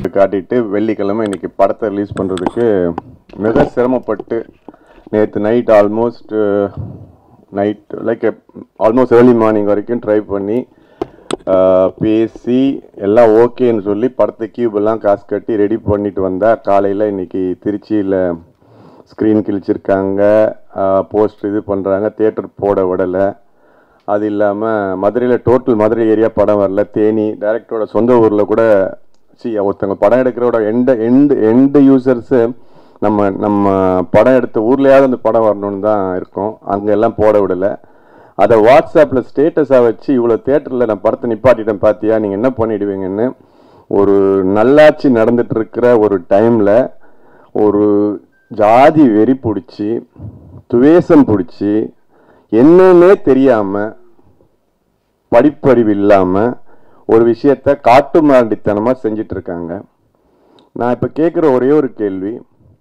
காட்டிட்டு வெள்ளிக்கிழமை இன்னைக்கு படத்தை ரிலீஸ் பண்ணுறதுக்கு மிக சிரமப்பட்டு நேற்று night almost night like almost early morning வரைக்கும் ட்ரை பண்ணி அஹ், பேசி எல்லாம் ஓகேன்னு சொல்லி படத்தை கியூப் எல்லாம் காசு கட்டி ரெடி பண்ணிட்டு வந்தா காலையில் இன்னைக்கு திருச்சியில் ஸ்க்ரீன் கிழிச்சிருக்காங்க போஸ்ட் இது பண்ணுறாங்க தேட்டர் போட விடலை அது இல்லாமல் மதுரையில் டோட்டல் மதுரை ஏரியா படம் வரல தேனி டைரக்டரோட சொந்த ஊரில் கூட சி ஒருத்தவங்க படம் எடுக்கிறோட எந்த எண்டு எண்டு யூசர்ஸு நம்ம நம்ம படம் எடுத்த ஊர்லேயாவது அந்த படம் வரணும்னு தான் இருக்கும் அங்கே எல்லாம் போட விடலை அதை வாட்ஸ்அப்பில் ஸ்டேட்டஸாக வச்சு இவ்வளோ தேட்டரில் நான் படத்தை நிப்பாட்டிட்டேன் பார்த்தியா நீங்கள் என்ன பண்ணிடுவீங்கன்னு ஒரு நல்லாட்சி நடந்துட்டு இருக்கிற ஒரு டைமில் ஒரு ஜாதி வெறி பிடிச்சி துவேஷம் பிடிச்சி என்னன்னே தெரியாமல் படிப்பறிவு இல்லாமல் ஒரு விஷயத்த காட்டு மாண்டித்தனமாக செஞ்சிட்டு இருக்காங்க நான் இப்போ கேட்குற ஒரே ஒரு கேள்வி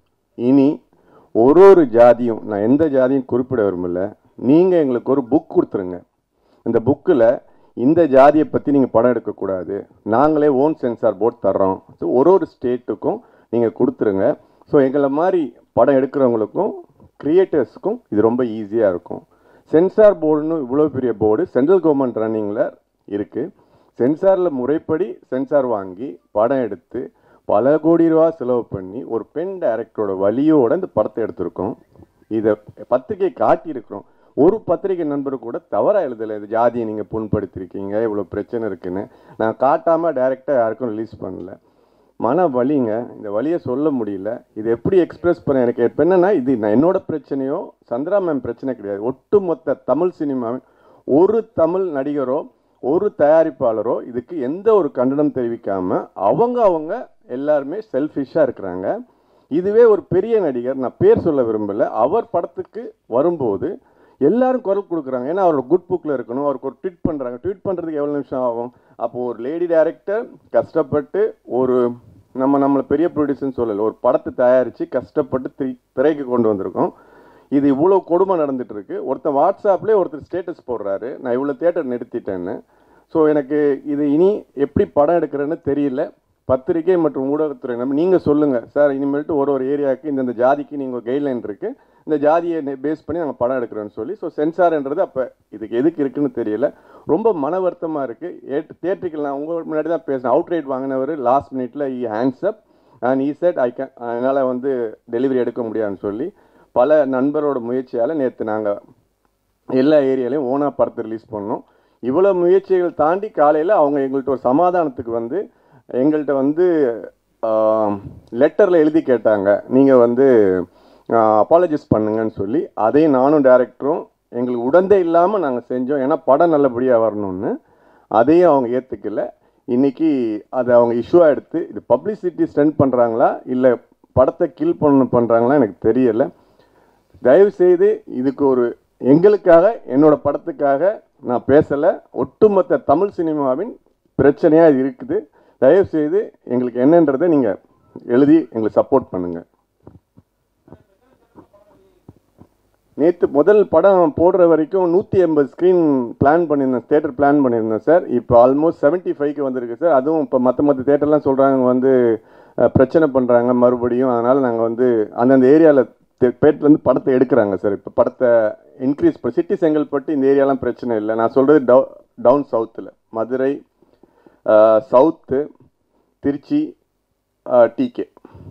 இனி ஒரு ஒரு ஜாதியும் நான் எந்த ஜாதியும் குறிப்பிட விரும்பல நீங்கள் எங்களுக்கு ஒரு புக் கொடுத்துருங்க இந்த புக்கில் இந்த ஜாதியை பற்றி நீங்கள் படம் எடுக்கக்கூடாது நாங்களே ஓன் சென்சார் போர்ட் தர்றோம் So, ஒரு ஒரு ஸ்டேட்டுக்கும் நீங்கள் கொடுத்துருங்க ஸோ எங்களை மாதிரி படம் எடுக்கிறவங்களுக்கும் கிரியேட்டர்ஸ்க்கும் இது ரொம்ப ஈஸியாக இருக்கும் சென்சார் போர்டுன்னு இவ்வளோ பெரிய போர்டு சென்ட்ரல் கவர்மெண்ட் ரன்னிங்கில் இருக்குது சென்சாரில் முறைப்படி சென்சார் வாங்கி படம் எடுத்து பல கோடி ரூபா செலவு பண்ணி ஒரு பெண் டைரக்டரோட வழியோட இந்த படத்தை எடுத்திருக்கோம் இதை பத்திரிகை காட்டியிருக்கிறோம் ஒரு பத்திரிகை நண்பர் கூட தவறாக எழுதலை இது ஜாதியை நீங்கள் புண்படுத்திருக்கீங்க இவ்வளோ பிரச்சனை இருக்குன்னு நான் காட்டாமல் டைரெக்டாக யாருக்கும் ரிலீஸ் பண்ணல மன வலிங்க இந்த வலியை சொல்ல முடியல இது எப்படி எக்ஸ்பிரஸ் பண்ண எனக்கு இப்போ என்னன்னா இது நான் என்னோட பிரச்சனையோ சந்திரா மேம் பிரச்சனை கிடையாது ஒட்டுமொத்த தமிழ் சினிமாவின் ஒரு தமிழ் நடிகரோ ஒரு தயாரிப்பாளரோ இதுக்கு எந்த ஒரு கண்டனம் தெரிவிக்காம அவங்க அவங்க எல்லாருமே செல்ஃபிஷாக இருக்கிறாங்க இதுவே ஒரு பெரிய நடிகர் நான் பேர் சொல்ல விரும்பல அவர் படத்துக்கு வரும்போது எல்லாரும் குரல் கொடுக்குறாங்க ஏன்னா அவரோட குட் புக்கில் இருக்கணும் அவருக்கு ஒரு ட்வீட் பண்ணுறாங்க ட்வீட் பண்ணுறதுக்கு எவ்வளோ நிமிஷம் ஆகும் அப்போ ஒரு லேடி டைரக்டர் கஷ்டப்பட்டு ஒரு நம்ம நம்மளை பெரிய ப்ரொடியூசர்னு சொல்லலை ஒரு படத்தை தயாரித்து கஷ்டப்பட்டு திரை திரைக்கு கொண்டு வந்திருக்கோம் இது இவ்வளோ கொடுமை நடந்துட்டு இருக்கு ஒருத்தன் வாட்ஸ்அப்லேயே ஒருத்தர் ஸ்டேட்டஸ் போடுறாரு நான் இவ்வளோ தேட்டர் நிறுத்திட்டேன்னு ஸோ எனக்கு இது இனி எப்படி படம் எடுக்கிறேன்னு தெரியல பத்திரிகை மற்றும் ஊடகத்துறை நம்ம நீங்கள் சொல்லுங்கள் சார் இனிமேல்ட்டு ஒரு ஒரு ஏரியாவுக்கு இந்தந்த ஜாதிக்கு நீங்கள் கைட்லைன் இருக்குது இந்த ஜாதியை பேஸ் பண்ணி நாங்கள் படம் எடுக்கிறோன்னு சொல்லி ஸோ சென்சார்ன்றது அப்போ இதுக்கு எதுக்கு இருக்குன்னு தெரியல ரொம்ப மன வருத்தமாக இருக்குது ஏட் தேட்டருக்கு நான் உங்கள் முன்னாடி தான் பேசினேன் அவுட் ரைட் வாங்கினவர் லாஸ்ட் மினிட்ல he hands up and he said I can என்னால் வந்து டெலிவரி எடுக்க முடியாதுன்னு சொல்லி பல நண்பரோட முயற்சியால் நேற்று நாங்கள் எல்லா ஏரியாலையும் ஓனாக படத்தை ரிலீஸ் பண்ணோம் இவ்வளோ முயற்சிகள் தாண்டி காலையில் அவங்க எங்கள்கிட்ட ஒரு சமாதானத்துக்கு வந்து எங்கள்கிட்ட வந்து லெட்டரில் எழுதி கேட்டாங்க நீங்கள் வந்து அப்பாலஜிஸ் பண்ணுங்கன்னு சொல்லி அதையும் நானும் டேரக்டரும் எங்களுக்கு உடந்தே இல்லாமல் நாங்கள் செஞ்சோம் ஏன்னா படம் நல்லபடியாக வரணும்னு அதையும் அவங்க ஏற்றுக்கல இன்னைக்கு அதை அவங்க இஷ்யூவாக எடுத்து இது பப்ளிசிட்டி ஸ்டென்ட் பண்ணுறாங்களா இல்லை படத்தை கில் பண்ண பண்ணுறாங்களா எனக்கு தெரியலை தயவு செய்து இதுக்கு ஒரு எங்களுக்காக என்னோட படத்துக்காக நான் பேசலை ஒட்டுமொத்த தமிழ் சினிமாவின் பிரச்சனையாக இது இருக்குது தயவு செய்து எங்களுக்கு என்னன்றதை நீங்கள் எழுதி எங்களுக்கு சப்போர்ட் பண்ணுங்கள் நேற்று முதல் படம் போடுற வரைக்கும் நூற்றி எண்பது ஸ்க்ரீன் பிளான் பண்ணியிருந்தேன் தேட்டர் பிளான் பண்ணியிருந்தேன் சார் இப்போ ஆல்மோஸ்ட் செவன்ட்டி ஃபைவ்க்கு வந்திருக்கு சார் அதுவும் இப்போ மற்ற மற்ற தேட்டர்லாம் சொல்கிறாங்க வந்து அஹ், பிரச்சனை பண்ணுறாங்க மறுபடியும் அதனால் நாங்கள் வந்து அந்தந்த ஏரியாவில் பேட்லேருந்து படத்தை எடுக்கிறாங்க சார் இப்போ படத்தை இன்க்ரீஸ் பண்ணி சிட்டி செங்கல்பட்டு இந்த ஏரியாலாம் பிரச்சனை இல்லை நான் சொல்கிறது டவு டவுன் சவுத்தில் மதுரை சவுத்து திருச்சி டிகே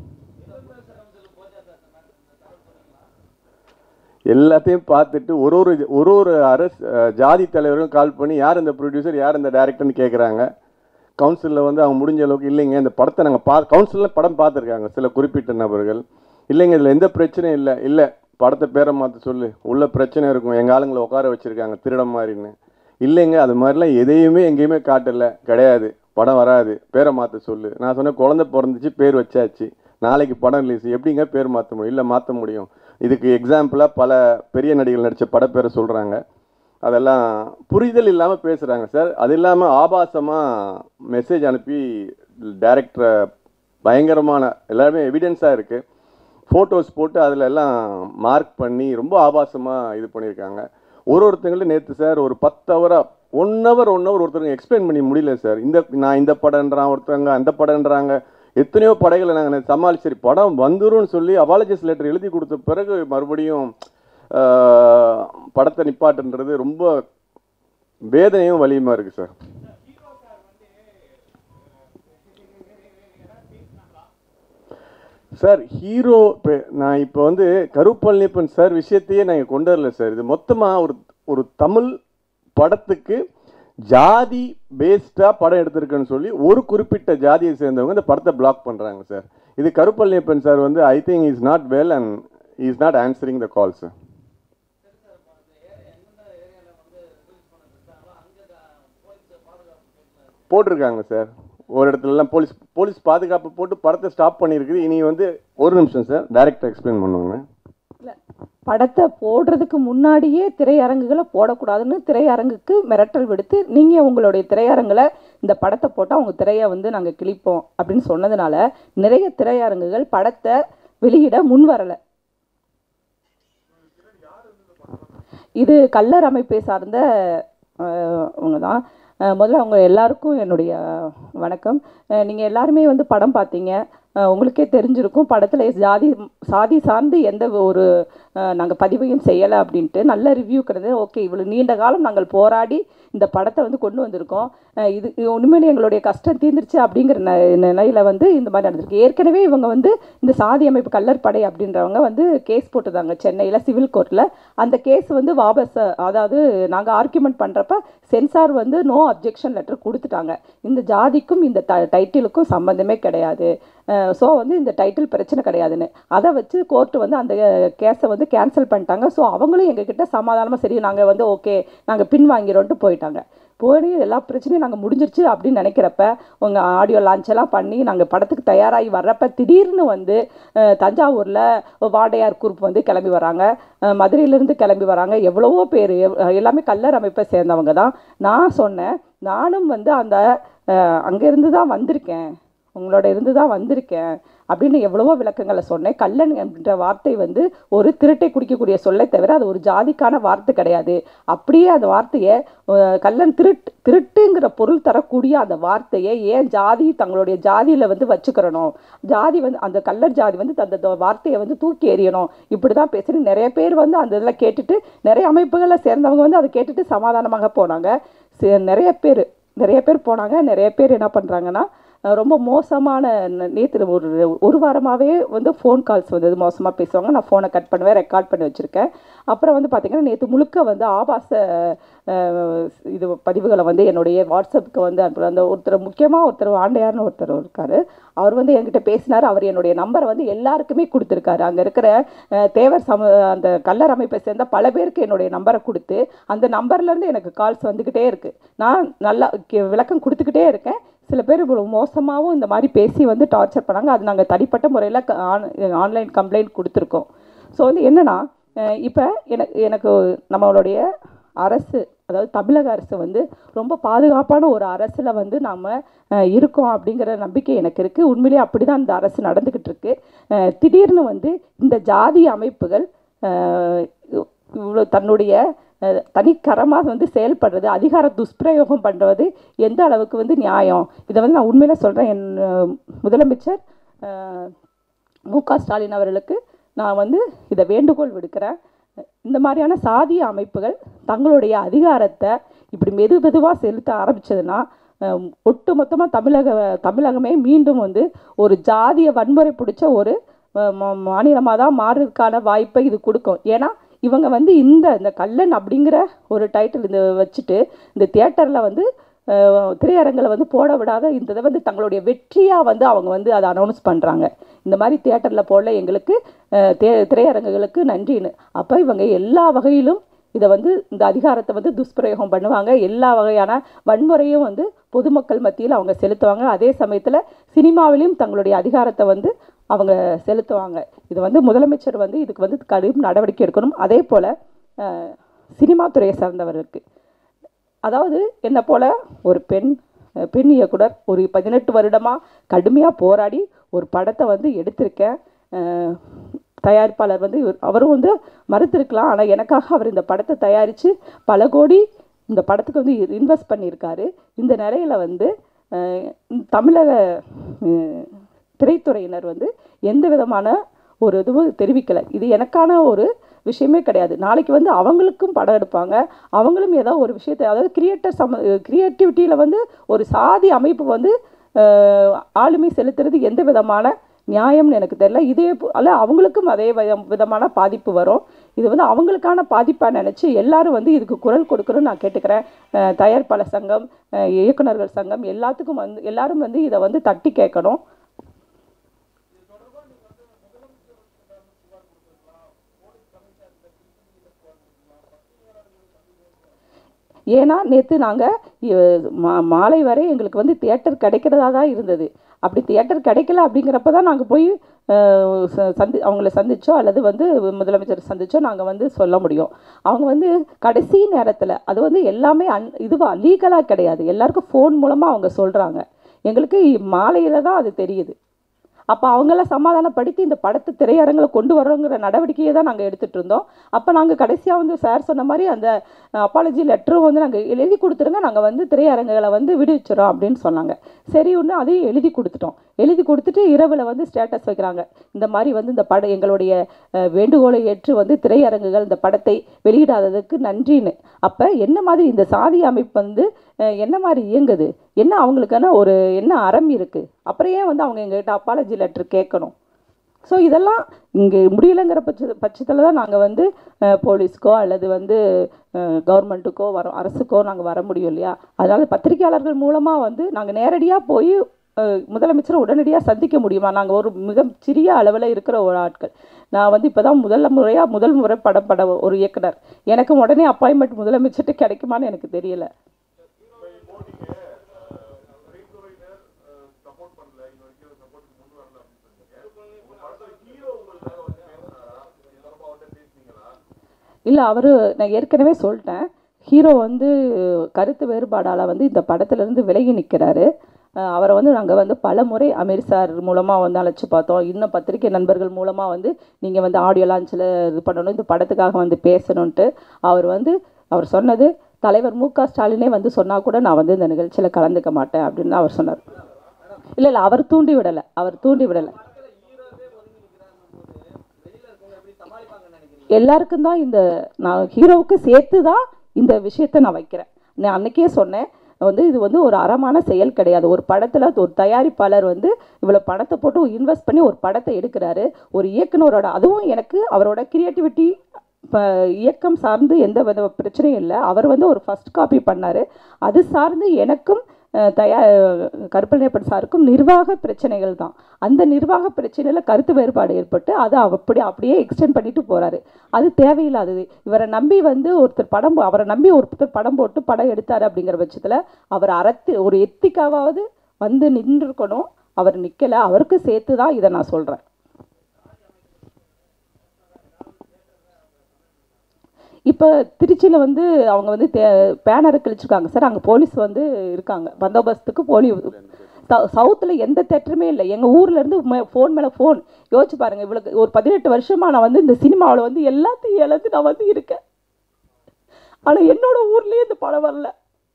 எல்லாத்தையும் பார்த்துட்டு ஒரு ஒரு ஒரு ஒரு அரசு அஹ், ஜாதி தலைவரும் கால் பண்ணி யார் இந்த ப்ரொடியூசர் யார் இந்த டைரக்டர்னு கேட்குறாங்க கவுன்சிலில் வந்து அவங்க முடிஞ்ச அளவுக்கு இல்லைங்க இந்த படத்தை நாங்கள் பா கவுன்சிலில் படம் பார்த்துருக்காங்க சில குறிப்பிட்ட நபர்கள் இல்லைங்க இதில் எந்த பிரச்சனையும் இல்லை இல்லை படத்தை பேரை மாற்ற சொல்லு உள்ள பிரச்சனை இருக்கும் எங்கள் ஆளுங்களை உட்கார வச்சுருக்காங்க திருடம் மாதிரின்னு இல்லைங்க அது மாதிரிலாம் எதையுமே எங்கேயுமே காட்டலை கிடையாது படம் வராது பேரை மாற்ற சொல்லு நான் சொன்னேன் குழந்தை பிறந்துச்சு பேர் வச்சாச்சு நாளைக்கு படம் ரிலீஸ் எப்படிங்க பேர் மாற்ற முடியும் இல்லை மாற்ற முடியும் இதுக்கு எக்ஸாம்பிளாக பல பெரிய நடிகர்கள் நடித்த படப்பேரை சொல்கிறாங்க அதெல்லாம் புரிதல் இல்லாமல் பேசுகிறாங்க சார் அது இல்லாமல் ஆபாசமாக மெசேஜ் அனுப்பி டைரக்டரை பயங்கரமான எல்லாருமே எவிடன்ஸாக இருக்குது ஃபோட்டோஸ் போட்டு அதில் எல்லாம் மார்க் பண்ணி ரொம்ப ஆபாசமாக இது பண்ணியிருக்காங்க ஒரு ஒருத்தங்கள்ட்ட நேற்று சார் ஒரு பத்து ஹவராக ஒன் ஹவர் ஒன் ஹவர் ஒருத்தருங்க எக்ஸ்பிளைன் பண்ணி முடியல சார் இந்த நான் இந்த படம்ன்றான் ஒருத்தவங்க அந்த படம்ன்றாங்க எத்தனையோ படைகளை நாங்கள் சமாளி சரி படம் வந்துரும்னு சொல்லி அபாலஜிஸ் லெட்டர் எழுதி கொடுத்த பிறகு மறுபடியும் ஆஹ், படத்தை நிப்பாட்டுன்றது ரொம்ப வேதனையும் வலியுமா இருக்கு சார் சார் ஹீரோ இப்போ நான் இப்போ வந்து கருப்பழனியப்பன் சார் விஷயத்தையே நான் கொண்டு வரல சார் இது மொத்தமாக ஒரு ஒரு தமிழ் படத்துக்கு ஜாதி பேஸ்டாக படம் எடுத்திருக்குன்னு சொல்லி ஒரு குறிப்பிட்ட ஜாதியை சேர்ந்தவங்க இந்த படத்தை பிளாக் பண்ணுறாங்க சார் இது கருப்பழனியப்பன் சார் வந்து I think is not well and is not answering the call sir போட்டிருக்காங்க சார் ஒரு இடத்துலலாம் போலீஸ் போலீஸ் பாதுகாப்பு போட்டு படத்தை ஸ்டாப் பண்ணியிருக்குது இனி வந்து ஒரு நிமிஷம் சார் டைரக்டர் எக்ஸ்பிளைன் பண்ணுவாங்க இல்ல, படத்தை போடுறதுக்கு முன்னாடியே திரையரங்குகளை போடக்கூடாதுன்னு திரையரங்குக்கு மிரட்டல் விடுத்து நீங்கள் உங்களுடைய திரையரங்குல இந்த படத்தை போட்டால் உங்கள் திரையை வந்து நாங்கள் கிழிப்போம் அப்படின்னு சொன்னதுனால நிறைய திரையரங்குகள் படத்தை வெளியிட முன் வரலை இது கல்லர் அமைப்பை சார்ந்த அவங்க தான் முதல்ல அவங்க எல்லாருக்கும் என்னுடைய வணக்கம் நீங்கள் எல்லாருமே வந்து படம் பார்த்தீங்க அஹ் உங்களுக்கே தெரிஞ்சிருக்கும் படத்தில் ஜாதி சாதி சார்ந்து எந்த ஒரு நாங்கள் பதிவையும் செய்யலை அப்படின்ட்டு நல்ல ரிவ்யூ கிடையாது ஓகே இவ்வளோ நீண்ட காலம் நாங்கள் போராடி இந்த படத்தை வந்து கொண்டு வந்திருக்கோம் அஹ் இது இது உண்மையிலே எங்களுடைய கஷ்டம் தீர்ந்துருச்சு அப்படிங்கிற ந நிலையில் வந்து இந்த மாதிரி நடந்திருக்கு ஏற்கனவே இவங்க வந்து இந்த சாதி அமைப்பு கல்லர் படை அப்படின்றவங்க வந்து கேஸ் போட்டுதாங்க சென்னையில் சிவில் கோர்ட்டில் அந்த கேஸ் வந்து வாபஸ் அதாவது நாங்கள் ஆர்கியூமெண்ட் பண்ணுறப்ப சென்சார் வந்து நோ அப்ஜெக்ஷன் லெட்டர் கொடுத்துட்டாங்க இந்த ஜாதிக்கும் இந்த ட டைட்டிலுக்கும் சம்மந்தமே கிடையாது ஸோ வந்து இந்த டைட்டில் பிரச்சனை கிடையாதுன்னு அதை வச்சு கோர்ட்டு வந்து அந்த கேஸை வந்து கேன்சல் பண்ணிட்டாங்க ஸோ அவங்களும் எங்ககிட்ட சமாதானமாக சரி நாங்கள் வந்து ஓகே நாங்கள் பின் வாங்கிறோன்ட்டு போயிட்டாங்க போய் எல்லா பிரச்சனையும் நாங்கள் முடிஞ்சிருச்சு அப்படின்னு நினைக்கிறப்ப உங்கள் ஆடியோ லான்ச் எல்லாம் பண்ணி நாங்கள் படத்துக்கு தயாராகி வர்றப்ப திடீர்னு வந்து அஹ், தஞ்சாவூரில் வாடையார் குரூப் வந்து கிளம்பி வராங்க அஹ், மதுரையிலேருந்து கிளம்பி வராங்க எவ்வளவோ பேர் எல்லாமே கல்லர் அமைப்பை சேர்ந்தவங்க தான் நான் சொன்னேன் நானும் வந்து அந்த அங்கேருந்து தான் வந்திருக்கேன் உங்களோட இருந்து தான் வந்திருக்கேன் அப்படின்னு எவ்வளவோ விளக்கங்களை சொன்னேன் கல்லன் என்ற வார்த்தை வந்து ஒரு திருட்டை குடிக்கக்கூடிய சொல்லை தவிர அது ஒரு ஜாதிக்கான வார்த்தை கிடையாது அப்படியே அந்த வார்த்தையை அஹ், கல்லன் திருட்டு திருட்டுங்கிற பொருள் தரக்கூடிய அந்த வார்த்தையை ஏன் ஜாதி தங்களுடைய ஜாதியில் வந்து வச்சுக்கிறணும் ஜாதி வந்து அந்த கல்லர் ஜாதி வந்து அந்த அந்த வார்த்தையை வந்து தூக்கி எறியணும் இப்படி தான் பேசுகிறேன் நிறைய பேர் வந்து அந்த இதில் கேட்டுட்டு நிறைய அமைப்புகளை சேர்ந்தவங்க வந்து அதை கேட்டுட்டு சமாதானமாக போனாங்க சே- நிறைய பேர் நிறைய பேர் போனாங்க நிறைய பேர் என்ன பண்ணுறாங்கன்னா அஹ் ரொம்ப மோசமான நேற்று ஒரு ஒரு வாரமாகவே வந்து ஃபோன் கால்ஸ் வந்தது மோசமாக பேசுவாங்க நான் ஃபோனை கட் பண்ணுவேன் ரெக்கார்ட் பண்ணி வச்சுருக்கேன் அப்புறம் வந்து பார்த்திங்கன்னா நேற்று முழுக்க வந்து ஆபாச அஹ், இது பதிவுகளை வந்து என்னுடைய வாட்ஸ்அப்புக்கு வந்து அனுப்புகிறேன் அந்த ஒருத்தர் முக்கியமாக ஒருத்தர் ஆண்டையார்னு ஒருத்தர் இருக்கார் அவர் வந்து என்கிட்ட பேசினார் அவர் என்னுடைய நம்பரை வந்து எல்லாருக்குமே கொடுத்துருக்காரு அங்கே இருக்கிற அஹ், தேவர் சம அந்த கல்லர் அமைப்பை சேர்ந்த பல பேருக்கு என்னுடைய நம்பரை கொடுத்து அந்த நம்பர்லேருந்து எனக்கு கால்ஸ் வந்துக்கிட்டே இருக்குது நான் நல்லா கே- விளக்கம் கொடுத்துக்கிட்டே இருக்கேன் சில பேர் இவ்வளோ மோசமாகவும் இந்த மாதிரி பேசி வந்து டார்ச்சர் பண்ணாங்க அது நாங்கள் தனிப்பட்ட முறையில் ஆன்லைன் கம்ப்ளைண்ட் கொடுத்துருக்கோம் ஸோ வந்து என்னென்னா இப்போ எனக்கு எனக்கு நம்மளுடைய அரசு அதாவது தமிழக அரசு வந்து ரொம்ப பாதுகாப்பான ஒரு அரசில் வந்து நாம் இருக்கோம் அப்படிங்கிற நம்பிக்கை எனக்கு இருக்குது உண்மையிலேயே அப்படி தான் இந்த அரசு நடந்துக்கிட்டு இருக்கு அஹ், திடீர்னு வந்து இந்த ஜாதி அமைப்புகள் அஹ், இவ்வளோ தன்னுடைய அஹ், தனிக்கரமாக வந்து செயல்படுறது அதிகார துஷ்பிரயோகம் பண்ணுறது எந்த அளவுக்கு வந்து நியாயம் இதை வந்து நான் உண்மையில சொல்கிறேன் என் அஹ், முதலமைச்சர் அஹ், மு க ஸ்டாலின் அவர்களுக்கு நான் வந்து இதை வேண்டுகோள் விடுக்கிறேன் இந்த மாதிரியான சாதிய அமைப்புகள் தங்களுடைய அதிகாரத்தை இப்படி மெது மெதுவாக செலுத்த ஆரம்பிச்சதுன்னா அஹ், ஒட்டுமொத்தமாக தமிழக தமிழகமே மீண்டும் வந்து ஒரு ஜாதிய வன்முறை பிடிச்ச ஒரு மாநிலமாக தான் மாறுறதுக்கான வாய்ப்பை இது கொடுக்கும் ஏன்னா இவங்க வந்து இந்த இந்த கல்லன் அப்படிங்கிற ஒரு டைட்டில் இந்த வச்சுட்டு இந்த தியேட்டரில் வந்து அஹ், திரையரங்கில் வந்து போட விடாத இந்த இதை வந்து தங்களுடைய வெற்றியாக வந்து அவங்க வந்து அதை அனௌன்ஸ் பண்ணுறாங்க இந்த மாதிரி தியேட்டரில் போடல எங்களுக்கு அஹ், தே திரையரங்குகளுக்கு நன்றின்னு அப்போ இவங்க எல்லா வகையிலும் இதை வந்து இந்த அதிகாரத்தை வந்து துஷ்பிரயோகம் பண்ணுவாங்க எல்லா வகையான வன்முறையும் வந்து பொதுமக்கள் மத்தியில் அவங்க செலுத்துவாங்க அதே சமயத்தில் சினிமாவிலையும் தங்களுடைய அதிகாரத்தை வந்து அவங்க செலுத்துவாங்க இது வந்து முதலமைச்சர் வந்து இதுக்கு வந்து கடும் நடவடிக்கை எடுக்கணும் அதே போல் சினிமா துறையை சார்ந்தவர்களுக்கு அதாவது என்னை போல ஒரு பெண் அஹ், பெண் இயக்குனர் ஒரு பதினெட்டு வருடமாக கடுமையாக போராடி ஒரு படத்தை வந்து எடுத்திருக்கேன் அஹ், தயாரிப்பாளர் வந்து இவர் அவரும் வந்து மறுத்திருக்கலாம் ஆனால் எனக்காக அவர் இந்த படத்தை தயாரித்து பல கோடி இந்த படத்துக்கு வந்து இன்வெஸ்ட் பண்ணியிருக்காரு இந்த நிலையில் வந்து அஹ், தமிழக அஹ், திரைத்துறையினர் வந்து எந்த விதமான ஒரு இதுவும் தெரிவிக்கலை இது எனக்கான ஒரு விஷயமே கிடையாது நாளைக்கு வந்து அவங்களுக்கும் படம் எடுப்பாங்க அவங்களும் ஏதோ ஒரு விஷயத்தை அதாவது கிரியேட்டர் சம கிரியேட்டிவிட்டியில் வந்து ஒரு சாதி அமைப்பு வந்து அஹ், ஆளுமை செலுத்துறது எந்த விதமான நியாயம்னு எனக்கு தெரியல இதே போ- அல்ல அவங்களுக்கும் அதே வித- விதமான பாதிப்பு வரும் இது வந்து அவங்களுக்கான பாதிப்பாக நினச்சி எல்லாரும் வந்து இதுக்கு குரல் கொடுக்கணும்னு நான் கேட்டுக்கிறேன் அஹ், தயாரிப்பாளர் சங்கம் அஹ், இயக்குனர்கள் சங்கம் எல்லாத்துக்கும் வந்து எல்லாரும் வந்து இதை வந்து தட்டி கேட்கணும் ஏன்னா நேற்று நாங்கள் மாலை வரை எங்களுக்கு வந்து தியேட்டர் கிடைக்கிறதா தான் இருந்தது அப்படி தியேட்டர் கிடைக்கல அப்படிங்கிறப்ப தான் நாங்கள் போய் அஹ், ச- சந்தி அவங்கள சந்திச்சோ அல்லது வந்து முதலமைச்சர் சந்திச்சோ நாங்கள் வந்து சொல்ல முடியும் அவங்க வந்து கடைசி நேரத்தில் அது வந்து எல்லாமே அன் இதுவா லீகலாக கிடையாது எல்லாருக்கும் ஃபோன் மூலமாக அவங்க சொல்கிறாங்க எங்களுக்கு மாலையில் தான் அது தெரியுது அப்போ அவங்களாம் சமாதானப்படுத்தி இந்த படத்தை திரையரங்கில் கொண்டு வரோங்கிற நடவடிக்கையை தான் நாங்கள் எடுத்துகிட்டு இருந்தோம் அப்போ நாங்கள் கடைசியாக வந்து சார் சொன்ன மாதிரி அந்த அப்பாலஜி லெட்டரும் வந்து நாங்கள் எழுதி கொடுத்துருங்க நாங்கள் வந்து திரையரங்குகளை வந்து விடுவிச்சிடறோம் அப்படின்னு சொன்னாங்க சரி ஒன்று அதையும் எழுதி கொடுத்துட்டோம் எழுதி கொடுத்துட்டு இரவில் வந்து ஸ்டேட்டஸ் வைக்கிறாங்க இந்த மாதிரி வந்து இந்த படம் எங்களுடைய அஹ், வேண்டுகோளை ஏற்று வந்து திரையரங்குகள் இந்த படத்தை வெளியிடாததுக்கு நன்றின்னு அப்போ என்ன மாதிரி இந்த சாதி அமைப்பு வந்து அஹ், என்ன மாதிரி இயங்குது என்ன அவங்களுக்கான ஒரு என்ன அறம் இருக்குது அப்புறம் ஏன் வந்து அவங்க எங்ககிட்ட அப்பாலஜி லெட்டர் கேட்கணும் ஸோ இதெல்லாம் இங்கே முடியலைங்கிற பட்ச பட்சத்தில் தான் நாங்கள் வந்து அஹ், போலீஸ்க்கோ அல்லது வந்து கவர்மெண்ட்டுக்கோ வரோம் அரசுக்கோ நாங்கள் வர முடியும் இல்லையா அதனால் பத்திரிகையாளர்கள் மூலமாக வந்து நாங்கள் நேரடியாக போய் அஹ், முதலமைச்சரை உடனடியாக சந்திக்க முடியுமா நாங்கள் ஒரு மிக சிறிய அளவில் இருக்கிற ஒரு ஆட்கள் நான் வந்து இப்போ தான் முதல் முறையாக முதல் முறை படம் பட ஒரு இயக்குனர் எனக்கு உடனே அப்பாயின்மெண்ட் முதலமைச்சர்கிட்ட கிடைக்குமான்னு எனக்கு தெரியல இல்லை அவர் நான் ஏற்கனவே சொல்லிட்டேன் ஹீரோ வந்து கருத்து வேறுபாடால் வந்து இந்த படத்துலேருந்து விலகி நிற்கிறாரு அவரை வந்து நாங்கள் வந்து பல முறை அமீர் சார் மூலமாக வந்து அழைச்சி பார்த்தோம் இன்னும் பத்திரிகை நண்பர்கள் மூலமாக வந்து நீங்கள் வந்து ஆடியோ லான்ச்சில் இது பண்ணணும் இந்த படத்துக்காக வந்து பேசணுன்ட்டு அவர் வந்து அவர் சொன்னது தலைவர் மு க ஸ்டாலினே வந்து சொன்னால் கூட நான் வந்து இந்த நிகழ்ச்சியில் கலந்துக்க மாட்டேன் அப்படின்னு தான் அவர் சொன்னார் இல்லை இல்லை அவர் தூண்டி விடலை அவர் தூண்டி விடலை எல்லாருக்கும் தான் இந்த நான் ஹீரோவுக்கு சேர்த்து தான் இந்த விஷயத்தை நான் வைக்கிறேன் நான் அன்னைக்கே சொன்னேன் வந்து இது வந்து ஒரு அறமான செயல் கிடையாது ஒரு படத்தில் ஒரு தயாரிப்பாளர் வந்து இவ்வளோ பணத்தை போட்டு இன்வெஸ்ட் பண்ணி ஒரு படத்தை எடுக்கிறாரு ஒரு இயக்குனரோட அதுவும் எனக்கு அவரோட கிரியேட்டிவிட்டி இப்போ இயக்கம் சார்ந்து எந்த வித பிரச்சனையும் இல்லை அவர் வந்து ஒரு ஃபர்ஸ்ட் காப்பி பண்ணார் அது சார்ந்து எனக்கும் அஹ், தயா கருப்பண்ணப்பன் சாருக்கும் நிர்வாக பிரச்சனைகள் தான் அந்த நிர்வாக பிரச்சனையில் கருத்து வேறுபாடு ஏற்பட்டு அதை அப்படி அப்படியே எக்ஸ்டெண்ட் பண்ணிட்டு போறாரு அது தேவையில்லாதது இவரை நம்பி வந்து ஒருத்தர் படம் போ- அவரை நம்பி ஒருத்தர் படம் போட்டு படம் எடுத்தாரு அப்படிங்கிற பட்சத்தில் அவர் அறத்து ஒரு எத்திக்காவது வந்து நின்றுக்கணும் அவர் நிற்கல அவருக்கு சேர்த்து தான் இதை நான் சொல்கிறேன் இப்போ திருச்சியில் வந்து அவங்க வந்து தே பேனரை கிழிச்சிருக்காங்க சார் அங்கே போலீஸ் வந்து இருக்காங்க பந்தோபஸ்துக்கு போலி சவுத்தில் எந்த தேட்டருமே இல்லை எங்கள் ஊர்ல இருந்து ஃபோன் மேலே ஃபோன் யோசிச்சு பாருங்க இவளுக்கு ஒரு பதினெட்டு வருஷமா நான் வந்து இந்த சினிமாவில் வந்து எல்லாத்தையும் இழந்து நான் வந்து இருக்கேன் ஆனால் என்னோட ஊர்லேயே இந்த படம் வரல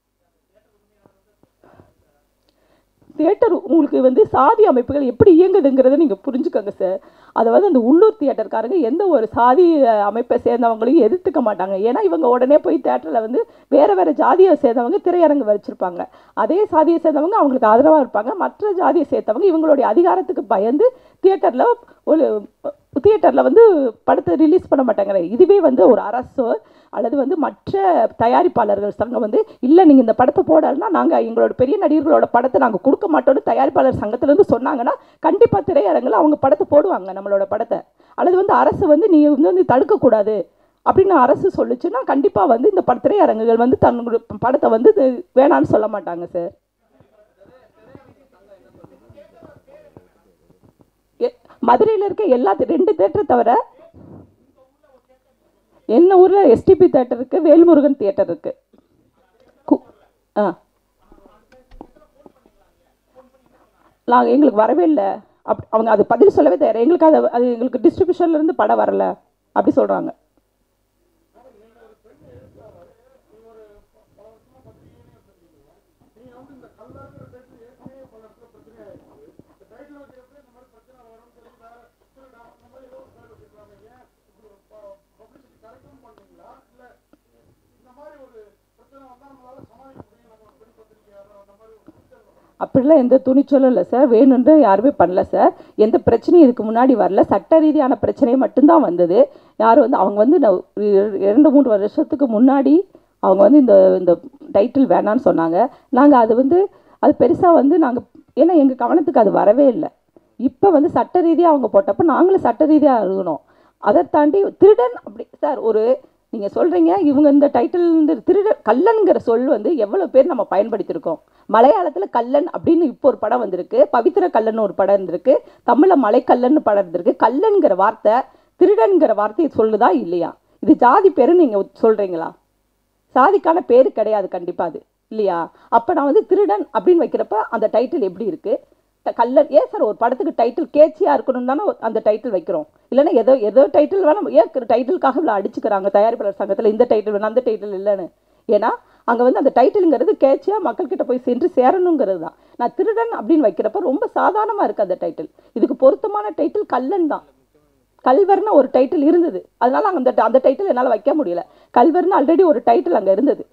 தியேட்டர் உங்களுக்கு வந்து சாதி அமைப்புகள் எப்படி இயங்குதுங்கிறத நீங்கள் புரிஞ்சுக்கோங்க சார் அதை வந்து அந்த உள்ளூர் தியேட்டர்காரங்க எந்த ஒரு சாதி அஹ், அமைப்பை சேர்ந்தவங்களையும் எதிர்த்துக்க மாட்டாங்க ஏன்னா இவங்க உடனே போய் தியேட்டரில் வந்து வேறு வேறு ஜாதியை சேர்ந்தவங்க திரையரங்கு வச்சிருப்பாங்க அதே சாதியை சேர்ந்தவங்க அவங்களுக்கு ஆதரவாக இருப்பாங்க மற்ற ஜாதியை சேர்த்தவங்க இவங்களுடைய அதிகாரத்துக்கு பயந்து தியேட்டரில் ஒரு தியேட்டரில் வந்து படத்தை ரிலீஸ் பண்ண மாட்டாங்க இதுவே வந்து ஒரு அரசோ அல்லது வந்து மற்ற தயாரிப்பாளர்கள் சங்கம் வந்து இல்லை நீங்கள் இந்த படத்தை போடலைன்னா நாங்கள் எங்களோட பெரிய நடிகர்களோட படத்தை நாங்கள் கொடுக்க மாட்டோம்னு தயாரிப்பாளர் சங்கத்திலேருந்து சொன்னாங்கன்னா கண்டிப்பாக திரையரங்கில் அவங்க படத்தை போடுவாங்க நம்மளோட படத்தை அல்லது வந்து அரசு வந்து நீ வந்து வந்து தடுக்கக்கூடாது அப்படின்னு அரசு சொல்லுச்சுன்னா கண்டிப்பாக வந்து இந்த பட திரையரங்குகள் வந்து தன்னோட படத்தை வந்து இது வேணான்னு சொல்ல மாட்டாங்க சார் மதுரையில் இருக்க எல்லா thea- ரெண்டு தேட்டரை தவிர என்ன ஊரில் எஸ்டிபி தேட்டர் இருக்கு வேல்முருகன் தியேட்டர் இருக்கு கு- ஆ நாங்கள் எங்களுக்கு வரவே இல்லை அப் அவங்க அது பதில் சொல்லவே தயார் எங்களுக்கு அது அது எங்களுக்கு distributionல இருந்து படம் வரல அப்படி சொல்கிறாங்க அப்படிலாம் எந்த துணிச்சலும் இல்லை சார் வேணும்னு யாருமே பண்ணல சார் எந்த பிரச்சனையும் இதுக்கு முன்னாடி வரல சட்ட ரீதியான பிரச்சனை மட்டும்தான் வந்தது யாரும் வந்து அவங்க வந்து நான் இர- இரண்டு மூன்று வருஷத்துக்கு முன்னாடி அவங்க வந்து இந்த இந்த டைட்டில் வேணான்னு சொன்னாங்க நாங்கள் அது வந்து அது பெருசாக வந்து நாங்கள் ஏன்னா எங்கள் கவனத்துக்கு அது வரவே இல்லை இப்போ வந்து சட்ட ரீதியாக அவங்க போட்டப்போ நாங்களும் சட்ட ரீதியாக அழுகணும் அதை தாண்டி திருடன் அப்படி சார் ஒரு நீங்கள் சொல்கிறீங்க இவங்க இந்த டைட்டில் இந்த திருடன் கல்லன்கிற சொல் வந்து எவ்வளோ பேர் நம்ம பயன்படுத்தியிருக்கோம் மலையாளத்தில் கல்லன் அப்படின்னு இப்போ ஒரு படம் வந்திருக்கு பவித்திர கல்லன் ஒரு படம் இருந்திருக்கு தமிழில் மலைக்கல்லன் படம் இருந்திருக்கு கல்லன்கிற வார்த்தை திருடன்கிற வார்த்தை சொல்லுதா இல்லையா இது ஜாதி பேருன்னு நீங்கள் சொல்கிறீங்களா சாதிக்கான பேர் கிடையாது கண்டிப்பாக அது இல்லையா அப்போ நான் வந்து திருடன் அப்படின்னு வைக்கிறப்ப அந்த டைட்டில் எப்படி இருக்குது கல்லன் ஏன் சார் ஒரு படத்துக்கு டைட்டில் கேச்சியாக இருக்கணும் தானே அந்த டைட்டில் வைக்கிறோம் இல்லைன்னா ஏதோ ஏதோ டைட்டில் வேணால் ஏன் டைட்டிலுக்காக இவ்வளோ அடிச்சுக்கிறாங்க தயாரிப்பாளர் சங்கத்தில் இந்த டைட்டில் வேணும் அந்த டைட்டில் இல்லைன்னு ஏன்னா அங்கே வந்து அந்த டைட்டிலுங்கிறது கேட்சியாக மக்கள்கிட்ட போய் சென்று சேரணுங்கிறது தான் நான் திருடன் அப்படின்னு வைக்கிறப்ப ரொம்ப சாதாரணமாக இருக்குது அந்த டைட்டில் இதுக்கு பொருத்தமான டைட்டில் கல்லன் தான் கல்வர்னு ஒரு டைட்டில் இருந்தது அதனால அங்க அந்த அந்த டைட்டில் என்னால் வைக்க முடியல கல்வர்னு ஆல்ரெடி ஒரு டைட்டில் அங்கே இருந்தது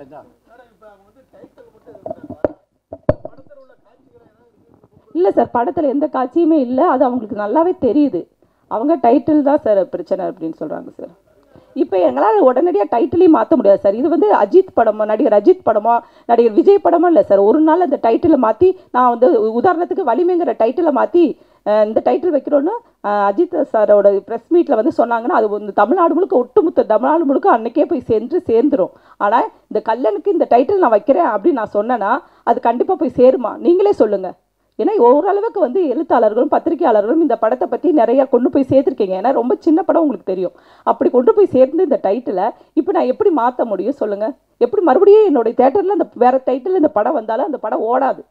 இல்லை சார் படத்தில் எந்த காட்சியுமே இல்லை அது அவங்களுக்கு நல்லாவே தெரியுது அவங்க டைட்டில் தான் சார் பிரச்சனை அப்படின்னு சொல்கிறாங்க சார் இப்போ எங்களால் உடனடியாக டைட்டிலையும் மாற்ற முடியாது சார் இது வந்து அஜித் படமோ நடிகர் அஜித் படமோ நடிகர் விஜய் படமோ இல்லை சார் ஒரு நாள் அந்த டைட்டிலை மாற்றி நான் வந்து உதாரணத்துக்கு வலிமைங்கிற டைட்டிலை மாற்றி இந்த டைட்டில் வைக்கிறோன்னு அஹ், அஜித் சாரோட ப்ரெஸ் மீட்டில் வந்து சொன்னாங்கன்னா அது வந்து தமிழ்நாடு முழுக்க ஒட்டுமொத்த தமிழ்நாடு முழுக்க அன்னைக்கே போய் சென்று சேர்ந்துரும் ஆனால் இந்த கல்லனுக்கு இந்த டைட்டில் நான் வைக்கிறேன் அப்படின்னு நான் சொன்னேன்னா அது கண்டிப்பாக போய் சேருமா நீங்களே சொல்லுங்கள் ஏன்னா ஓரளவுக்கு வந்து எழுத்தாளர்களும் பத்திரிகையாளர்களும் இந்த படத்தை பற்றி நிறையா கொண்டு போய் சேர்த்துருக்கீங்க ஏன்னா ரொம்ப சின்ன படம் உங்களுக்கு தெரியும் அப்படி கொண்டு போய் சேர்ந்து இந்த டைட்டிலை இப்போ நான் எப்படி மாற்ற முடியும் சொல்லுங்கள் எப்படி மறுபடியும் என்னுடைய தேட்டரில் அந்த வேறு டைட்டில் இந்த படம் வந்தாலும் அந்த படம் ஓடாது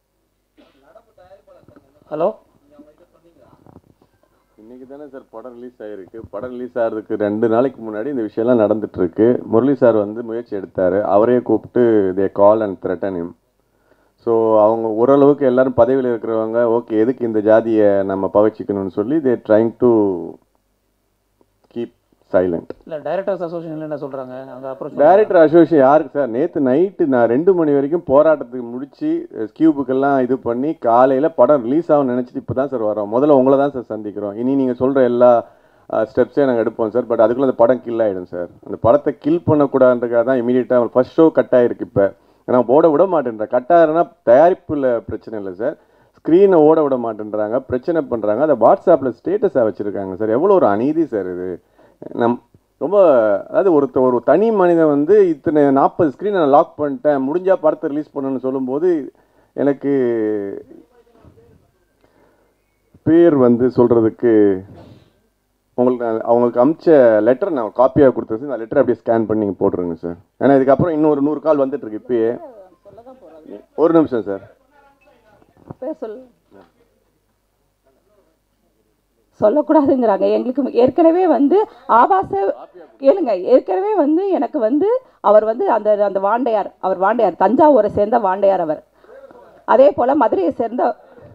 ஹலோ இன்னைக்கு தானே சார் படம் ரிலீஸ் ஆகிருக்கு படம் ரிலீஸ் ஆகிறதுக்கு ரெண்டு நாளைக்கு முன்னாடி இந்த விஷயம்லாம் நடந்துட்டு இருக்கு முரளி சார் வந்து முயற்சி எடுத்தார் அவரே கூப்பிட்டு they call and threaten him so அவங்க ஓரளவுக்கு எல்லாரும் பதவியில் இருக்கிறவங்க ஓகே எதுக்கு இந்த ஜாதியை நம்ம பவச்சிக்கணும்னு சொல்லி they trying to keep silent இல்லை டைரக்டர்ஸ் அசோசியேஷன்ல என்ன சொல்றாங்க அங்கே அப்புறம் டைரக்டர் அசோசியேஷன் யாருக்கு சார் நேற்று நைட்டு நான் ரெண்டு மணி வரைக்கும் போராட்டத்துக்கு முடிச்சு கியூபுக்கெல்லாம் இது பண்ணி காலையில் படம் ரிலீஸ் ஆகும்னு நினச்சிட்டு இப்போ தான் சார் வரோம் முதல்ல உங்களை தான் சார் சந்திக்கிறோம் இனி நீங்கள் சொல்கிற எல்லா ஸ்டெப்ஸே நாங்கள் எடுப்போம் சார் பட் அதுக்குள்ளே அந்த படம் கில் ஆகிடும் சார் அந்த படத்தை கில் பண்ணக்கூடாதுன்றதுக்காக தான் இமீடியட்டாக ஃபர்ஸ்ட் ஷோ கட் ஆகிருக்கு இப்போ ஏன்னா ஓட விட மாட்டேன்றேன் கட் ஆகிறனா தயாரிப்பில் பிரச்சனை இல்லை சார் ஸ்க்ரீனை ஓட விட மாட்டேன்றாங்க பிரச்சனை பண்ணுறாங்க அதை வாட்ஸ்அப்பில் ஸ்டேட்டஸாக வச்சுருக்காங்க சார் எவ்வளோ ஒரு அநீதி சார் இது நம் ரொம்ப அதாவது ஒருத்த ஒரு தனி மனிதன் வந்து இத்தனை நாற்பது ஸ்க்ரீனை நான் லாக் பண்ணிட்டேன் முடிஞ்சா படத்தை ரிலீஸ் பண்ணணும்னு சொல்லும்போது எனக்கு பேர் வந்து சொல்கிறதுக்கு உங்களுக்கு நான் அவங்களுக்கு அமிச்ச லெட்டர் நான் காப்பியாக கொடுத்தது இந்த லெட்டர் அப்படியே ஸ்கேன் பண்ணி நீங்கள் போட்டுருங்க சார் ஏன்னா இதுக்கப்புறம் இன்னொரு நூறு கால் வந்துட்டு இருக்கு இப்பயே ஒரு நிமிஷம் சார் பேர் சொல்லு சொல்லக்கூடாதுங்கிறாங்க எங்களுக்கு ஏற்கனவே வந்து ஆபாச கேளுங்க ஏற்கனவே வந்து எனக்கு வந்து அவர் வந்து அந்த அந்த வாண்டையார் அவர் வாண்டையார் தஞ்சாவூரை சேர்ந்த வாண்டையார் அவர் அதே போல மதுரையை சேர்ந்த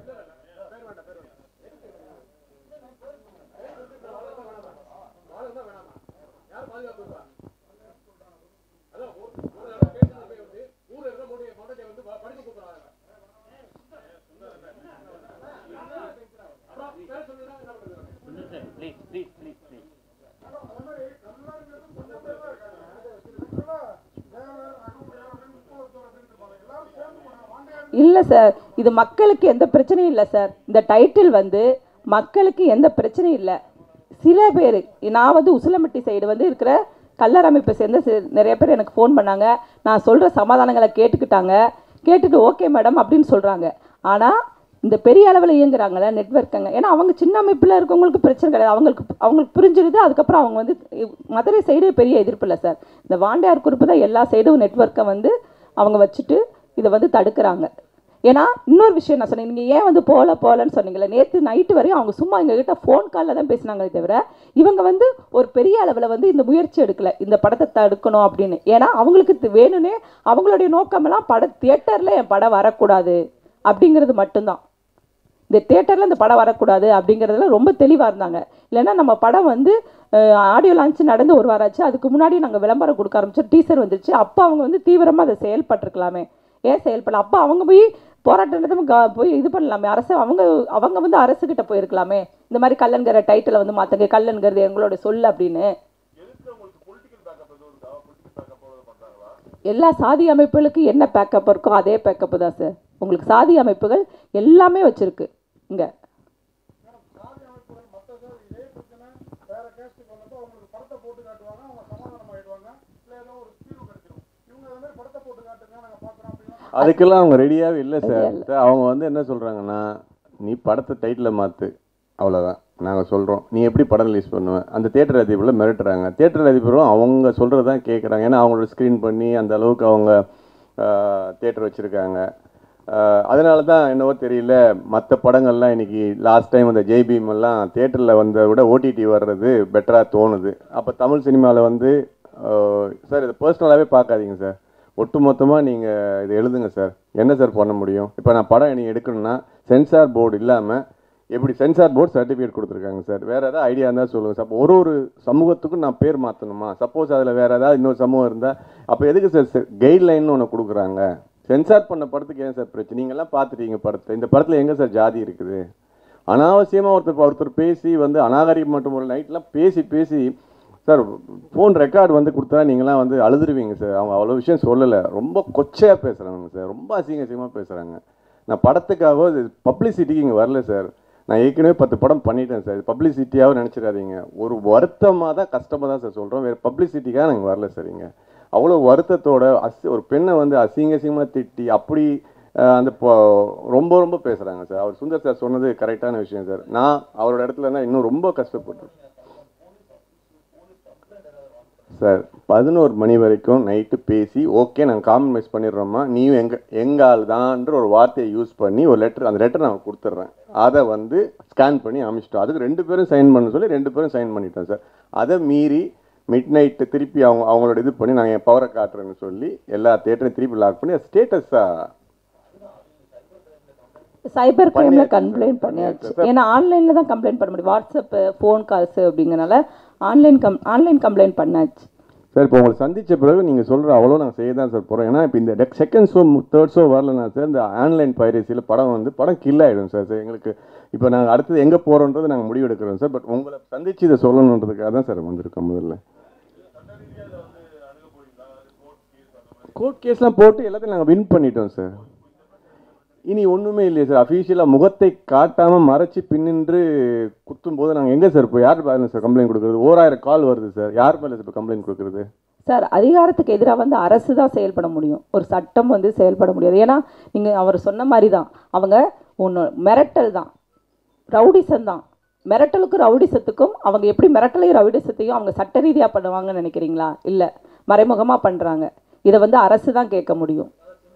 ப்ளீஸ் ப்ளீஸ் ப்ளீஸ் ப்ளீஸ் இல்லை சார் இது மக்களுக்கு எந்த பிரச்சனையும் இல்லை சார் இந்த டைட்டில் வந்து மக்களுக்கு எந்த பிரச்சனையும் இல்லை சில பேர் நான் வந்து உசிலம்பட்டி சைடு வந்து இருக்கிற கல்லர் அமைப்பை சேர்ந்த சி- நிறைய பேர் எனக்கு ஃபோன் பண்ணாங்க நான் சொல்கிற சமாதானங்களை கேட்டுக்கிட்டாங்க கேட்டுட்டு ஓகே மேடம் அப்படின்னு சொல்கிறாங்க ஆனால் இந்த பெரிய அளவில் இயங்குறாங்கல்ல நெட்ஒர்க்குங்க ஏன்னா அவங்க சின்ன அமைப்பில் இருக்கவங்களுக்கு பிரச்சனை கிடையாது அவங்களுக்கு அவங்களுக்கு புரிஞ்சிருது அதுக்கப்புறம் அவங்க வந்து மதுரை சைடு பெரிய எதிர்ப்பு இல்லை சார் இந்த வாண்டையார் குறிப்பு தான் எல்லா சைடும் நெட்ஒர்க்கை வந்து அவங்க வச்சுட்டு இதை வந்து தடுக்கிறாங்க ஏன்னா இன்னொரு விஷயம் நான் சொன்னேன் நீங்கள் ஏன் வந்து போகல போகலன்னு சொன்னீங்களே நேற்று நைட்டு வரையும் அவங்க சும்மா எங்ககிட்ட ஃபோன் காலில் தான் பேசினாங்களே தவிர இவங்க வந்து ஒரு பெரிய அளவில் வந்து இந்த முயற்சி எடுக்கல இந்த படத்தை தடுக்கணும் அப்படின்னு ஏன்னா அவங்களுக்கு இது வேணும்னே அவங்களுடைய நோக்கமெல்லாம் பட தியேட்டரில் என் படம் வரக்கூடாது அப்படிங்கிறது மட்டும்தான் இந்த தேட்டரில் இந்த படம் வரக்கூடாது அப்படிங்கிறதுல ரொம்ப தெளிவாக இருந்தாங்க இல்லைன்னா நம்ம படம் வந்து ஆடியோ லான்ச் நடந்து ஒரு வாரம் ஆச்சு அதுக்கு முன்னாடி நாங்கள் விளம்பரம் கொடுக்க ஆரம்பிச்சோம் டீசர் வந்துச்சு அப்போ அவங்க வந்து தீவிரமாக அதை செயல்பட்டிருக்கலாமே ஏன் செயல்படல அப்போ அவங்க போய் போராட்டம் க- போய் இது பண்ணலாமே அரசு அவங்க அவங்க வந்து அரசுகிட்ட போயிருக்கலாமே இந்த மாதிரி கல்லன்கிற டைட்டிலை வந்து மாற்றுங்க கல்லன்கிறது எங்களோட சொல் அப்படின்னு எல்லா சாதி அமைப்புகளுக்கு என்ன பேக்கப் இருக்கோ அதே பேக்கப் தான் சார் உங்களுக்கு சாதி அமைப்புகள் எல்லாமே வச்சிருக்கு இங்க அதுக்கெல்லாம் அவங்க ரெடியாகவே இல்லை சார் அவங்க வந்து என்ன சொல்கிறாங்கன்னா நீ படத்தை டைட்டில் மாற்று அவ்வளோதான் நாங்கள் சொல்கிறோம் நீ எப்படி படம் ரிலீஸ் பண்ணுவ அந்த தேட்டர் அதிபரில் மிரட்டுறாங்க தேட்டர் அதிபரும் அவங்க சொல்கிறது தான் கேட்குறாங்க ஏன்னா அவங்களோட ஸ்க்ரீன் பண்ணி அந்த அளவுக்கு அவங்க தேட்டர் வச்சுருக்காங்க அதனால தான் என்னவோ தெரியல மற்ற படங்கள்லாம் இன்னைக்கு லாஸ்ட் டைம் அந்த ஜெய்பீம் எல்லாம் தேட்டரில் வந்த விட ஓடிடி வர்றது பெட்டராக தோணுது அப்போ தமிழ் சினிமாவில் வந்து சார் இதை பர்சனலாகவே பார்க்காதீங்க சார் ஒட்டு மொத்தமாக நீங்கள் இது எழுதுங்க சார் என்ன சார் பண்ண முடியும் இப்போ நான் படம் நீங்கள் எடுக்கணும்னா சென்சார் போர்டு இல்லாமல் எப்படி சென்சார் போர்டு சர்டிஃபிகேட் கொடுத்துருக்காங்க சார் வேறு ஏதாவது ஐடியா இருந்தால் சொல்லுங்கள் சார் அப்போ ஒரு ஒரு சமூகத்துக்கும் நான் பேர் மாற்றணுமா சப்போஸ் அதில் வேறு ஏதாவது இன்னொரு சமூகம் இருந்தால் அப்போ எதுக்கு சார் கைட்லைன்னு ஒன்று கொடுக்குறாங்க சென்சார் பண்ண படத்துக்கு ஏன் சார் பிரச்சனை நீங்கள்லாம் பார்த்துட்டீங்க படத்தை இந்த படத்தில் எங்கே சார் ஜாதி இருக்குது அனாவசியமாக ஒருத்தர் ஒருத்தர் பேசி வந்து அநாகரிகம் மட்டும் ஒரு நைட்லாம் பேசி பேசி சார் ஃபோன் ரெக்கார்டு வந்து கொடுத்தா நீங்களாம் வந்து அழுதுருவீங்க சார் அவங்க அவ்வளோ விஷயம் சொல்லலை ரொம்ப கொச்சையாக பேசுகிறாங்க சார் ரொம்ப அசிங்க அசிங்கமாக பேசுகிறாங்க நான் படத்துக்காக பப்ளிசிட்டிக்கு இங்கே வரல சார் நான் ஏற்கனவே பத்து படம் பண்ணிட்டேன் சார் பப்ளிசிட்டியாகவும் நினச்சிடாதீங்க ஒரு வருத்தமாக தான் கஷ்டமாக தான் சார் சொல்கிறோம் வேறு பப்ளிசிட்டிக்காக நாங்கள் வரல சார் இங்கே அவ்வளோ வருத்தத்தோட அசி ஒரு பெண்ணை வந்து அசிங்க அசிங்கமாக திட்டி அப்படி அஹ், அந்த பொ- ரொம்ப ரொம்ப பேசுகிறாங்க சார் அவர் சுந்தர் சார் சொன்னது கரெக்டான விஷயம் சார் நான் அவரோட இடத்துலனா இன்னும் ரொம்ப கஷ்டப்பட்டு சார் பதினோரு மணி வரைக்கும் நைட்டு பேசி ஓகே நாங்கள் காம்ப்ரமைஸ் பண்ணிடுறோமா நீயும் எங்க எங்க ஆள் தான்ற ஒரு வார்த்தையை யூஸ் பண்ணி ஒரு லெட்டர் அந்த லெட்டர் நான் கொடுத்துட்றேன் அதை வந்து ஸ்கேன் பண்ணி அமிச்சிட்டோம் அதுக்கு ரெண்டு பேரும் சைன் பண்ண சொல்லி ரெண்டு பேரும் சைன் பண்ணிட்டோம் சார் அதை மீறி மிட் நைட்டு திருப்பி அவங்க அவங்களோட இது பண்ணி நான் என் பவரை காட்டுறேன்னு சொல்லி எல்லா தேட்டரையும் திருப்பி லாக் பண்ணி ஸ்டேட்டஸாக சைபர் கிரைம்ல பண்ணியாச்சு கம்ப்ளைண்ட் சார். பண்ணியாச்சு ஏன்னா ஆன்லைன்ல தான் கம்ப்ளைண்ட் பண்ண முடியும் வாட்ஸ்அப் ஃபோன் கால்ஸ் அப்படிங்கறனால ஆன்லைன் கம் ஆன்லைன் கம்ப்ளைண்ட் பண்ணாச்சு சார் இப்போ உங்களை சந்திச்ச பிறகு நீங்கள் சொல்கிற அவ்வளோ நாங்கள் செய்ய தான் சார் போகிறோம் ஏன்னா இப்போ இந்த செகண்ட் ஷோ தேர்ட் ஷோ வரலனா சார் இந்த ஆன்லைன் பைரசியில் படம் வந்து படம் கில் ஆகிடும் சார் சார் எங்களுக்கு இப்போ நாங்கள் அடுத்தது எங்கே போகிறோன்றது நாங்கள் முடிவு எடுக்கிறோம் சார் பட் உங்களை சந்திச்சு இதை சொல்லணுன்றதுக்காக தான் சார் வந்திருக்கோம் முதல்ல கோர்ட் கேஸ்லாம் போட்டு எல்லாத்தையும் நாங்கள் வின் பண்ணிட்டோம் சார் இனி ஒன்றுமே இல்லையே சார் அஃபீஷியலாக முகத்தை காட்டாமல் மறைச்சு பின்னின்று குத்தும் போது நாங்கள் எங்கே சார் இப்போ யார் மேலே சார் கம்ப்ளைண்ட் கொடுக்குறது ஓராயிரம் கால் வருது சார் யார் மேலே சார் இப்போ கம்ப்ளைண்ட் கொடுக்குறது சார் அதிகாரத்துக்கு எதிராக வந்து அரசு தான் செயல்பட முடியும் ஒரு சட்டம் வந்து செயல்பட முடியாது ஏன்னா நீங்கள் அவர் சொன்ன மாதிரி தான் அவங்க ஒன்று மிரட்டல் தான் ரவுடிசம் தான் மிரட்டலுக்கும் ரவுடிசத்துக்கும் அவங்க எப்படி மிரட்டலையும் ரவுடிசத்தையும் அவங்க சட்ட ரீதியாக பண்ணுவாங்கன்னு நினைக்கிறீங்களா இல்லை மறைமுகமாக பண்ணுறாங்க இதை வந்து அரசு தான் கேட்க முடியும்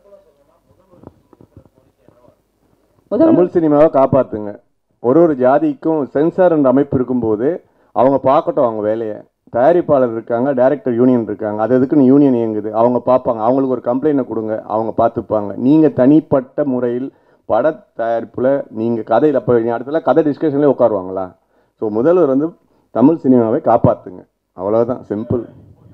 முதல் தமிழ் சினிமாவை காப்பாத்துங்க ஒரு ஒரு ஜாதிக்கும் சென்சார் என்ற அமைப்பு இருக்கும்போது அவங்க பார்க்கட்டும் அவங்க வேலையை தயாரிப்பாளர் இருக்காங்க டைரக்டர் யூனியன் இருக்காங்க அது எதுக்குன்னு யூனியன் இயங்குது அவங்க பார்ப்பாங்க அவங்களுக்கு ஒரு கம்ப்ளைண்ட்டை கொடுங்க அவங்க பார்த்துப்பாங்க நீங்கள் தனிப்பட்ட முறையில் பட தயாரிப்பில் நீங்கள் கதையில் அப்போ அடுத்தல கதை டிஸ்கஷன்லேயே உட்காருவாங்களா ஸோ முதல்வர் வந்து தமிழ் சினிமாவை காப்பாற்றுங்க அவ்வளோதான் சிம்பிள்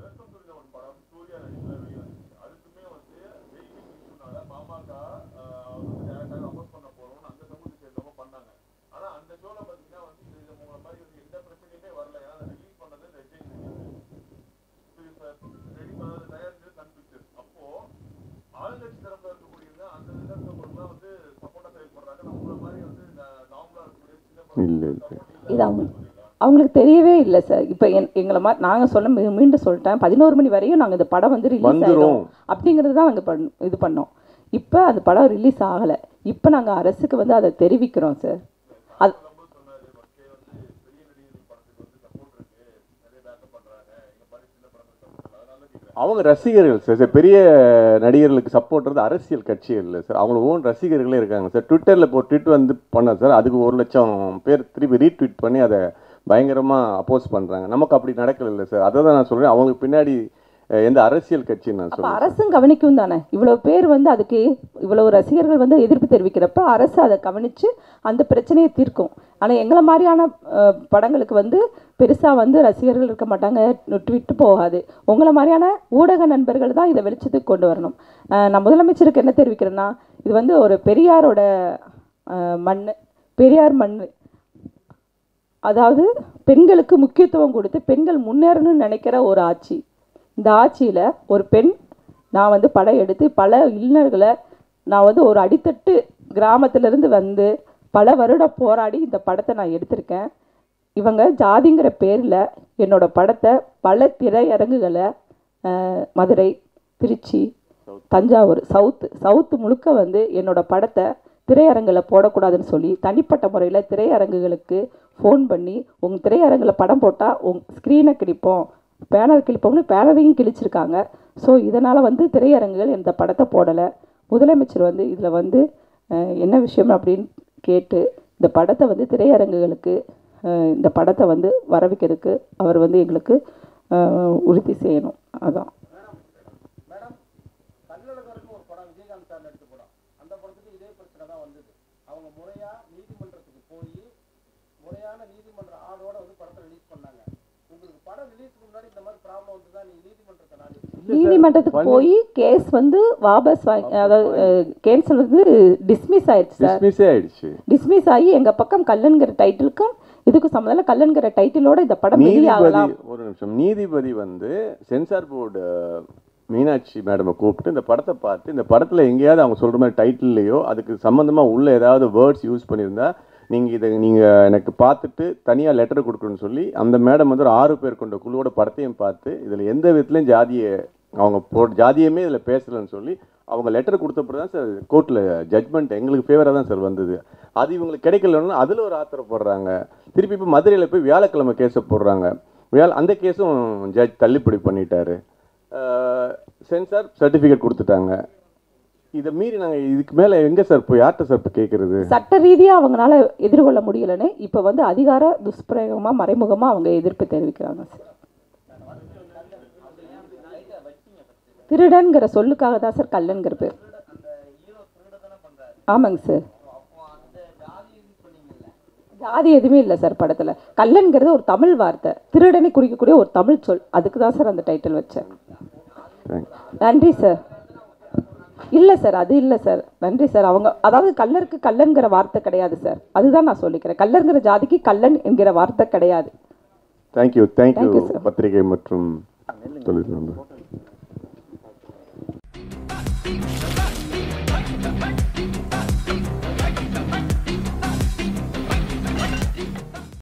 இல்லை இல்லை இது அவங்க அவங்களுக்கு தெரியவே இல்லை சார் இப்போ என் எங்களை மாதிரி நாங்கள் சொல்ல மீ- மீண்டும் சொல்லிட்டேன் பதினோரு மணி வரையும் நாங்கள் இந்த படம் வந்து ரிலீஸ் வந்துரும். ஆகிடும் அப்படிங்கிறது தான் நாங்கள் பண் இது பண்ணோம் இப்போ அந்த படம் ரிலீஸ் ஆகலை இப்போ நாங்கள் அரசுக்கு வந்து அதை தெரிவிக்கிறோம் சார் அது அவங்க ரசிகர்கள் சார் சார் பெரிய நடிகர்களுக்கு சப்போர்ட்றது அரசியல் கட்சிகள் இல்லை சார் அவங்க ஓன் ரசிகர்களே இருக்காங்க சார் ட்விட்டரில் இப்போ ட்விட் வந்து பண்ண சார் அதுக்கு ஒரு லட்சம் பேர் திருப்பி ரீட்வீட் பண்ணி அதை பயங்கரமாக அப்போஸ் பண்ணுறாங்க நமக்கு அப்படி நடக்கல இல்லை சார் அதை தான் நான் சொல்கிறேன் அவங்களுக்கு பின்னாடி அஹ், எந்த அரசியல் கட்சின்னு நான் அப்போ சொல்கிறேன் அரசும் கவனிக்கும் தானே இவ்வளோ பேர் வந்து அதுக்கு இவ்வளவு ரசிகர்கள் வந்து எதிர்ப்பு தெரிவிக்கிறப்ப அரசு அதை கவனித்து அந்த பிரச்சனையை தீர்க்கும் ஆனால் எங்களை மாதிரியான அஹ், படங்களுக்கு வந்து பெருசாக வந்து ரசிகர்கள் இருக்க மாட்டாங்க ட்விட்டு போகாது உங்களை மாதிரியான ஊடக நண்பர்கள் தான் இதை வெளிச்சத்துக்கு கொண்டு வரணும் அஹ், நான் முதலமைச்சருக்கு என்ன தெரிவிக்கிறேன்னா இது வந்து ஒரு பெரியாரோட மண் பெரியார் மண் அதாவது பெண்களுக்கு முக்கியத்துவம் கொடுத்து பெண்கள் முன்னேறணும்னு நினைக்கிற ஒரு ஆட்சி இந்த ஆட்சியில் ஒரு பெண் நான் வந்து படம் எடுத்து பல இளைஞர்களை நான் வந்து ஒரு அடித்தட்டு கிராமத்திலிருந்து வந்து பல வருடம் போராடி இந்த படத்தை நான் எடுத்திருக்கேன் இவங்க ஜாதிங்கிற பேரில் என்னோட படத்தை பல திரையரங்குகளை அஹ், மதுரை திருச்சி தஞ்சாவூர் சவுத்து சவுத்து முழுக்க வந்து என்னோட படத்தை திரையரங்கில் போடக்கூடாதுன்னு சொல்லி தனிப்பட்ட முறையில் திரையரங்குகளுக்கு ஃபோன் பண்ணி உங்கள் திரையரங்கில் படம் போட்டால் உங் ஸ்க்ரீனை கிழிப்போம் பேனர் கிழிப்போம்னு பேனரையும் கிழிச்சிருக்காங்க ஸோ இதனால் வந்து திரையரங்குகள் இந்த படத்தை போடலை முதலமைச்சர் வந்து இதில் வந்து அஹ், என்ன விஷயம் அப்படின்னு கேட்டு இந்த படத்தை வந்து திரையரங்குகளுக்கு அஹ், இந்த படத்தை வந்து வர வைக்கிறதுக்கு அவர் வந்து எங்களுக்கு அஹ், உறுதி செய்யணும் அதான் கல்லழகர்னு ஒரு படம் விஜயகாந்த் சார் நடித்த படம் அந்த படத்துக்கு இதே பிரச்சனை தான் வந்தது அவங்க முறையா நீதிமன்றத்துக்கு போய் முறையான நீதிமன்ற ஆர்டரோட வந்து படத்தை ரிலீஸ் பண்ணாங்க உங்களுக்கு படம் ரிலீஸ்க்கு முன்னாடி இந்த மாதிரி ப்ராப்ளம் வந்து தான் நீங்க நீதிமன்றத்தை நாடி நீதிமன்றத்துக்கு போய் கேஸ் வந்து வாபஸ் வாங்கி அதாவது கேன்சல் வந்து டிஸ்மிஸ் ஆயிடுச்சு சார் டிஸ்மிஸே ஆயிடுச்சு டிஸ்மிஸ் ஆகி எங்க பக்கம் கல்லன்கிற டைட்டிலுக்கும் இதுக்கும் சம்மந்தம் கல்லன்கிற டைட்டிலோட இந்த படம் வெளியே நீதிபதி ஆகலாம் ஒரு நிமிஷம் நீதிபதி வந்து சென்சார் போர்டு மீனாட்சி மேடமை கூப்பிட்டு இந்த படத்தை பார்த்து இந்த படத்தில் எங்கேயாவது அவங்க சொல்கிற மாதிரி டைட்டில்லையோ அதுக்கு சம்மந்தமாக உள்ள ஏதாவது வேர்ட்ஸ் யூஸ் பண்ணியிருந்தா நீங்கள் இதை நீங்கள் எனக்கு பார்த்துட்டு தனியாக லெட்டர் கொடுக்கணும்னு சொல்லி அந்த மேடம் வந்து ஒரு ஆறு பேர் கொண்ட குழுவோட படத்தையும் பார்த்து இதில் எந்த விதத்துலையும் ஜாதியை அவங்க போ ஜாதியமே இதில் பேசலைன்னு சொல்லி அவங்க லெட்டர் கொடுத்தப்பறம் தான் சார் கோர்ட்டில் ஜட்மெண்ட் எங்களுக்கு ஃபேவராக தான் சார் வந்தது அது இவங்களுக்கு கிடைக்கலன்னா அதில் ஒரு ஆத்திரப்படுறாங்க திருப்பி இப்போ மதுரையில் போய் வியாழக்கிழமை கேஸை போடுறாங்க வியாழ அந்த கேஸும் ஜட்ஜ் தள்ளுபடி பண்ணிட்டாரு சென்சார் சர்டிஃபிகேட் கொடுத்துட்டாங்க இதை மீறி நாங்கள் இதுக்கு மேலே எங்கே சார் போய் யார்கிட்ட சார் இப்போ கேட்குறது சட்ட ரீதியா அவங்களால எதிர்கொள்ள முடியலன்னு இப்ப வந்து அதிகார துஷ்பிரயோகமா மறைமுகமா அவங்க எதிர்ப்பு தெரிவிக்கிறாங்க சார் திருடன்கிற சொல்லுக்காக தான் சார் கல்லன்கிற பேர் ஆமாங்க சார் ஜாதி எதுவுமே இல்லை சார் படத்துல கல்லன்கிறது ஒரு தமிழ் வார்த்தை திருடனை குறிக்கக்கூடிய ஒரு தமிழ் சொல் அதுக்கு தான் சார் அந்த டைட்டில் வச்சேன் நன்றி சார் இல்லை சார் அது இல்லை சார் நன்றி சார் அவங்க அதாவது கல்லருக்கு கல்லன்கிற வார்த்தை கிடையாது சார் அதுதான் நான் சொல்லிக்கிறேன் கல்லருங்கிற ஜாதிக்கு கல்லன் என்கிற வார்த்தை கிடையாது thank you thank you Thank you, sir. பத்திரிகை மற்றும் தொழில் நண்பர்